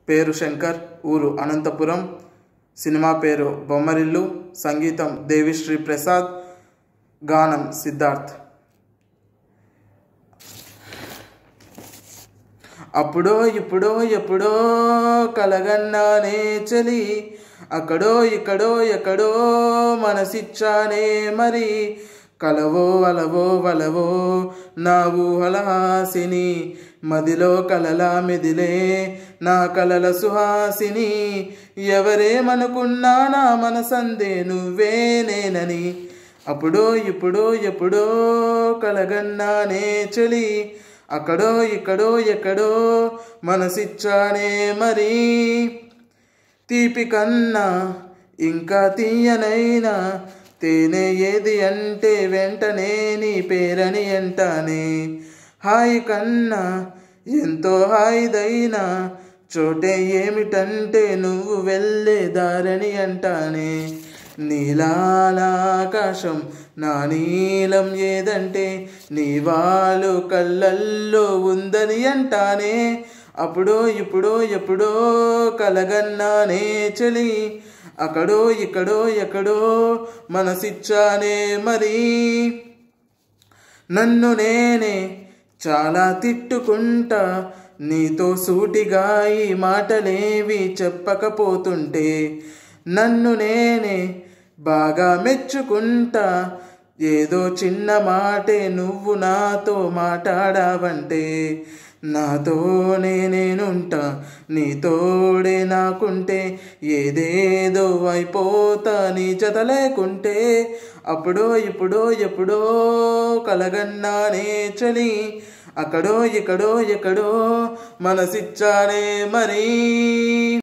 పేరు శంకర్ ఊరు అనంతపురం సినిమా పేరు బొమ్మరిల్లు సంగీతం దేవిశ్రీ ప్రసాద్ గానం సిద్ధార్థ్ అప్పుడో ఇప్పుడో ఎప్పుడో కలగన్నానే చలి అక్కడో ఇక్కడో ఎక్కడో మనసిచ్చానే మరి కలవో అలవో వలవో నా ఊహలహాసిని మదిలో కలలా మెదిలే నా కలల సుహాసిని ఎవరేమనుకున్నా నా మనసందే నువ్వే నేనని అప్పుడో ఇప్పుడో ఎప్పుడో కలగన్నానే చలి అక్కడో ఇక్కడో ఎక్కడో మనసిచ్చానే మరి తీపి కన్నా ఇంకా తీయనైనా తేనె ఏది అంటే వెంటనే నీ పేరని అంటానే హాయి కన్నా ఎంతో హాయిదైనా చోటే ఏమిటంటే నువ్వు వెళ్ళే దారని అంటానే నీలాలాకాశం నా నీలం ఏదంటే నీ వాళ్ళు కళ్ళల్లో ఉందని అంటానే అప్పుడో ఇప్పుడో ఎప్పుడో కలగన్నానే చలి అక్కడో ఇక్కడో ఎక్కడో మనసిచ్చానే మరి నన్ను నేనే చాలా తిట్టుకుంటా నీతో సూటిగా ఈ మాటలేవి చెప్పకపోతుంటే నన్ను నేనే బాగా మెచ్చుకుంటా ఏదో చిన్న మాటే నువ్వు నాతో మాట్లాడావంటే నాతోనే నేనుంటా నీతోడే నాకుంటే ఏదేదో అయిపోతా నీ జత లేకుంటే అప్పుడో ఇప్పుడో ఎప్పుడో కలగన్నానే చలి అక్కడో ఇక్కడో ఎక్కడో మనసిచ్చానే మరీ